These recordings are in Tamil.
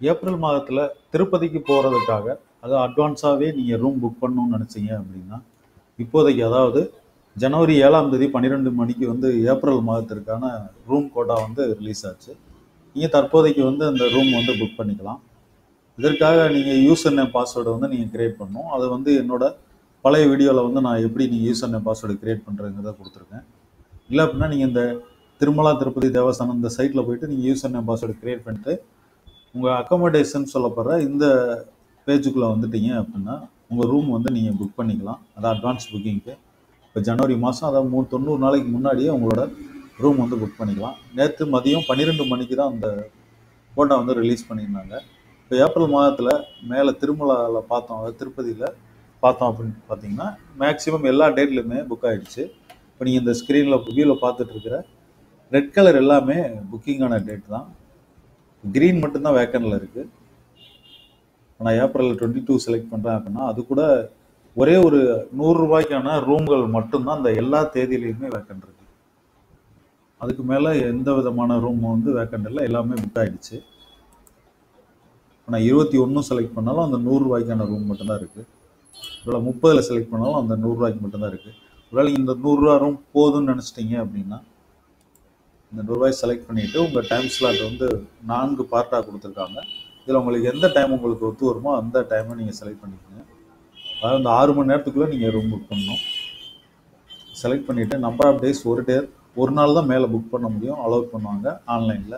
ஏப்ரல் மாதத்தில் திருப்பதிக்கு போகிறதுக்காக அது அட்வான்ஸாகவே நீங்கள் ரூம் புக் பண்ணணும்னு நினச்சிங்க அப்படின்னா இப்போதைக்கு அதாவது ஜனவரி ஏழாம் தேதி பன்னிரெண்டு மணிக்கு வந்து ஏப்ரல் மாதத்திற்கான ரூம் கோட்டா வந்து ரிலீஸ் ஆச்சு நீங்கள் தற்போதைக்கு வந்து அந்த ரூம் வந்து புக் பண்ணிக்கலாம் இதற்காக நீங்கள் யூசர் நேம் பாஸ்வேர்டை வந்து நீங்கள் கிரியேட் பண்ணணும் அது வந்து என்னோட பழைய வீடியோவில் வந்து நான் எப்படி நீங்கள் யூசர் நேம் பாஸ்வேர்டு கிரியேட் பண்ணுறதுங்கிறத கொடுத்துருக்கேன் இல்லை அப்படின்னா நீங்கள் இந்த திருமலா திருப்பதி தேவஸ்தானம் இந்த சைட்டில் போயிட்டு நீங்கள் யூசர் நேம் பாஸ்வேர்டு கிரியேட் பண்ணிட்டு உங்கள் அக்கமடேஷன் சொல்லப்படுற இந்த பேஜுக்குள்ளே வந்துட்டீங்க அப்படின்னா உங்கள் ரூம் வந்து நீங்கள் புக் பண்ணிக்கலாம் அது அட்வான்ஸ் புக்கிங்க்கு இப்போ ஜனவரி மாதம் அதாவது மூணு தொண்ணூறு நாளைக்கு முன்னாடியே உங்களோட ரூம் வந்து புக் பண்ணிக்கலாம் நேற்று மதியம் பன்னிரெண்டு மணிக்கு தான் அந்த ஃபோட்டோ வந்து ரிலீஸ் பண்ணியிருந்தாங்க இப்போ ஏப்ரல் மாதத்தில் மேலே திருமலாவில் பார்த்தோம் அதாவது திருப்பதியில் பார்த்தோம் அப்படின்னு பார்த்தீங்கன்னா மேக்ஸிமம் எல்லா டேட்லையுமே புக் ஆகிடுச்சு இப்போ நீங்கள் இந்த ஸ்க்ரீனில் வியூவில் பார்த்துட்டு இருக்கிற ரெட் கலர் எல்லாமே புக்கிங்கான டேட் தான் க்ரீன் மட்டும்தான் வேக்கனில் இருக்குது நான் ஏப்ரல் டுவெண்ட்டி டூ செலக்ட் பண்ணுறேன் அப்படின்னா அது கூட ஒரே ஒரு நூறுரூபாய்க்கான ரூம்கள் மட்டும்தான் அந்த எல்லா தேதியிலையுமே வேக்கன் இருக்கு அதுக்கு மேலே எந்த விதமான ரூம் வந்து வேக்கண்ட் இல்லை எல்லாமே புக் ஆகிடுச்சு நான் இருபத்தி ஒன்று செலக்ட் பண்ணாலும் அந்த நூறுரூவாய்க்கான ரூம் மட்டும்தான் இருக்குது ஒருவேளை முப்பதில் செலக்ட் பண்ணாலும் அந்த நூறுரூவாய்க்கு மட்டும்தான் இருக்குது ஒருவேளை இந்த நூறுரூவா ரூம் போதும்னு நினச்சிட்டிங்க அப்படின்னா இந்த நூறுரூவாய் செலக்ட் பண்ணிவிட்டு உங்கள் டைம் ஸ்லாட் வந்து நான்கு பார்ட்டாக கொடுத்துருக்காங்க இதில் உங்களுக்கு எந்த டைம் உங்களுக்கு ஒத்து வருமோ அந்த டைமை நீங்கள் செலக்ட் பண்ணிக்கோங்க அதாவது இந்த ஆறு மணி நேரத்துக்குள்ளே நீங்கள் ரூம் புக் பண்ணணும் செலக்ட் பண்ணிவிட்டு நம்பர் ஆஃப் டேஸ் ஒரு டே ஒரு நாள் தான் மேலே புக் பண்ண முடியும் அலோவ் பண்ணுவாங்க ஆன்லைனில்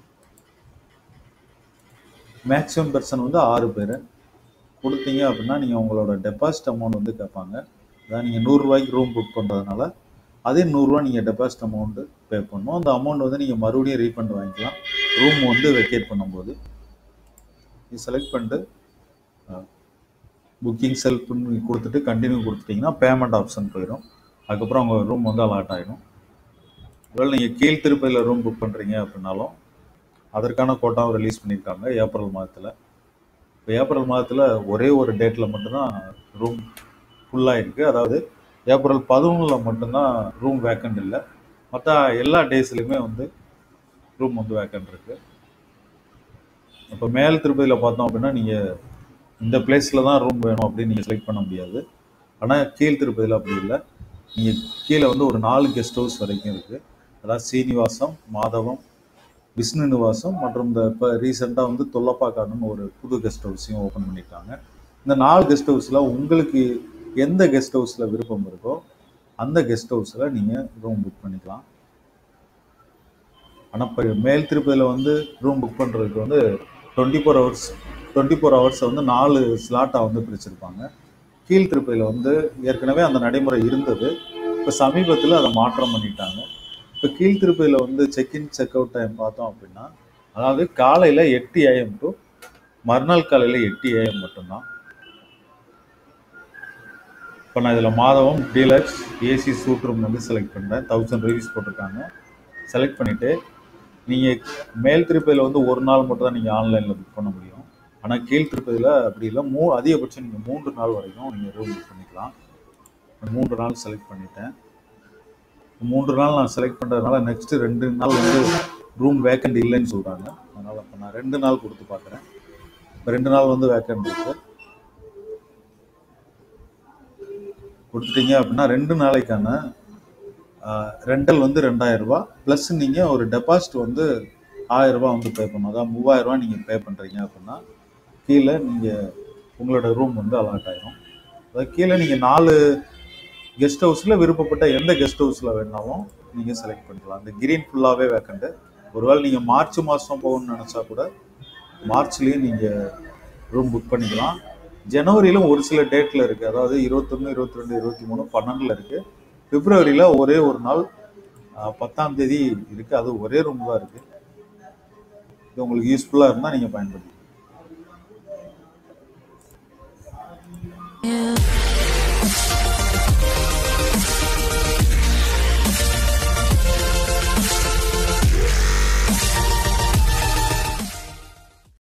மேக்ஸிமம் பர்சன் வந்து ஆறு பேர் கொடுத்தீங்க அப்படின்னா நீங்கள் உங்களோட டெபாசிட் அமௌண்ட் வந்து கேட்பாங்க அதாவது நீங்கள் நூறுரூவாய்க்கு ரூம் புக் பண்ணுறதுனால அதே நூறுரூவா நீங்கள் டெபாசிட் அமௌண்ட்டு பே பண்ணணும் அந்த அமௌண்ட் வந்து நீங்கள் மறுபடியும் ரீஃபண்ட் வாங்கிக்கலாம் ரூம் வந்து வெக்கேட் பண்ணும்போது நீ செலக்ட் பண்ணிட்டு புக்கிங் செல்ஃப்னு கொடுத்துட்டு கண்டினியூ கொடுத்துட்டிங்கன்னா பேமெண்ட் ஆப்ஷன் போயிடும் அதுக்கப்புறம் உங்கள் ரூம் வந்து அலாட் ஆகிடும் ஒருவேளை நீங்கள் கீழ் திருப்பதியில் ரூம் புக் பண்ணுறீங்க அப்படின்னாலும் அதற்கான கோட்டாவை ரிலீஸ் பண்ணியிருக்காங்க ஏப்ரல் மாதத்தில் இப்போ ஏப்ரல் மாதத்தில் ஒரே ஒரு டேட்டில் மட்டும்தான் ரூம் ஃபுல்லாக இருக்குது அதாவது ஏப்ரல் பதினொன்றில் மட்டும்தான் ரூம் வேக்கண்ட் இல்லை மற்ற எல்லா டேஸ்லையுமே வந்து ரூம் வந்து வேக்கண்ட் இருக்குது இப்போ மேல் திருப்பதியில் பார்த்தோம் அப்படின்னா நீங்கள் இந்த பிளேஸில் தான் ரூம் வேணும் அப்படின்னு நீங்கள் செலக்ட் பண்ண முடியாது ஆனால் கீழ் திருப்பதியில் அப்படி இல்லை நீங்கள் கீழே வந்து ஒரு நாலு கெஸ்ட் ஹவுஸ் வரைக்கும் இருக்குது அதாவது சீனிவாசம் மாதவம் விஷ்ணு நிவாசம் மற்றும் இந்த இப்போ ரீசெண்டாக வந்து தொல்லப்பாக்காடுன்னு ஒரு புது கெஸ்ட் ஹவுஸையும் ஓப்பன் பண்ணியிருக்காங்க இந்த நாலு கெஸ்ட் ஹவுஸில் உங்களுக்கு எந்த கெஸ்ட் ஹவுஸில் விருப்பம் இருக்கோ அந்த கெஸ்ட் ஹவுஸில் நீங்கள் ரூம் புக் பண்ணிக்கலாம் ஆனால் இப்போ மேல் திருப்பதியில் வந்து ரூம் புக் பண்ணுறதுக்கு வந்து twenty four hours twenty four ஹவர்ஸை வந்து நாலு ஸ்லாட்டாக வந்து பிரிச்சிருப்பாங்க கீழ் திருப்பதியில் வந்து ஏற்கனவே அந்த நடைமுறை இருந்தது இப்போ சமீபத்தில் அதை மாற்றம் பண்ணிட்டாங்க இப்போ கீழ் திருப்பதியில் வந்து செக்இன் செக் அவுட் டைம் பார்த்தோம் அப்படின்னா அதாவது காலையில் எட்டு ஏஎம் டு மறுநாள் காலையில் எட்டு ஏஎம் மட்டும்தான் இப்போ நான் இதில் Madhavam deluxe AC suite room வந்து செலக்ட் பண்ணுறேன் தௌசண்ட் ரிவ்யூஸ் போட்டிருக்காங்க செலக்ட் பண்ணிவிட்டு நீங்கள் மேல் திருப்பதியில் வந்து ஒரு நாள் மட்டும் தான் நீங்கள் ஆன்லைனில் புக் பண்ண முடியும் ஆனால் கீழ் திருப்பதியில் அப்படி இல்லை மூ அதிகபட்சம் நீங்கள் மூன்று நாள் வரைக்கும் நீங்கள் ரூம் புக் பண்ணிக்கலாம் மூன்று நாள் செலக்ட் பண்ணிட்டேன் மூன்று நாள் நான் செலக்ட் பண்ணுறதுனால நெக்ஸ்ட்டு ரெண்டு நாள் வந்து ரூம் வேக்கண்ட் இல்லைன்னு சொல்கிறாங்க அதனால் இப்போ நான் ரெண்டு நாள் கொடுத்து பார்க்குறேன் இப்போ ரெண்டு நாள் வந்து வேக்கண்ட் இருக்குது கொடுத்துட்டீங்க அப்படின்னா ரெண்டு நாளைக்கான ரெண்டல் வந்து ரெண்டாயிரம் ரூபா ப்ளஸ் நீங்கள் ஒரு டெபாசிட் வந்து ஆயிரம் ரூபாய் வந்து பே பண்ணணும் அதாவது மூவாயிரம் ரூபாய் நீங்கள் பே பண்ணுறீங்க அப்படின்னா கீழே நீங்கள் உங்களோட ரூம் வந்து அலாட் ஆயிரும் அதாவது கீழே நீங்கள் நாலு கெஸ்ட் ஹவுஸில் விருப்பப்பட்ட எந்த கெஸ்ட் ஹவுஸில் வேணாலும் நீங்கள் செலக்ட் பண்ணிக்கலாம் இந்த கிரீன் ஃபுல்லாகவே வேக்கண்ட்டு ஒருவேளை நீங்கள் மார்ச் மாதம் போகணும்னு நினச்சா கூட மார்ச்லேயும் நீங்கள் ரூம் புக் பண்ணிக்கலாம் ஜனவரியிலும் ஒரு சில டேட்டில் இருக்குது அதாவது இருபத்தொன்று இருபத்தி ரெண்டு இருபத்தி மூணு பன்னெண்டில் இருக்குது பிப்ரவரியில் ஒரே ஒரு நாள் பத்தாம் தேதி இருக்குது அது ஒரே ரூம் தான் இருக்குது இது உங்களுக்கு யூஸ்ஃபுல்லாக இருந்தால் நீங்கள் பயன்படுத்திக்கலாம் you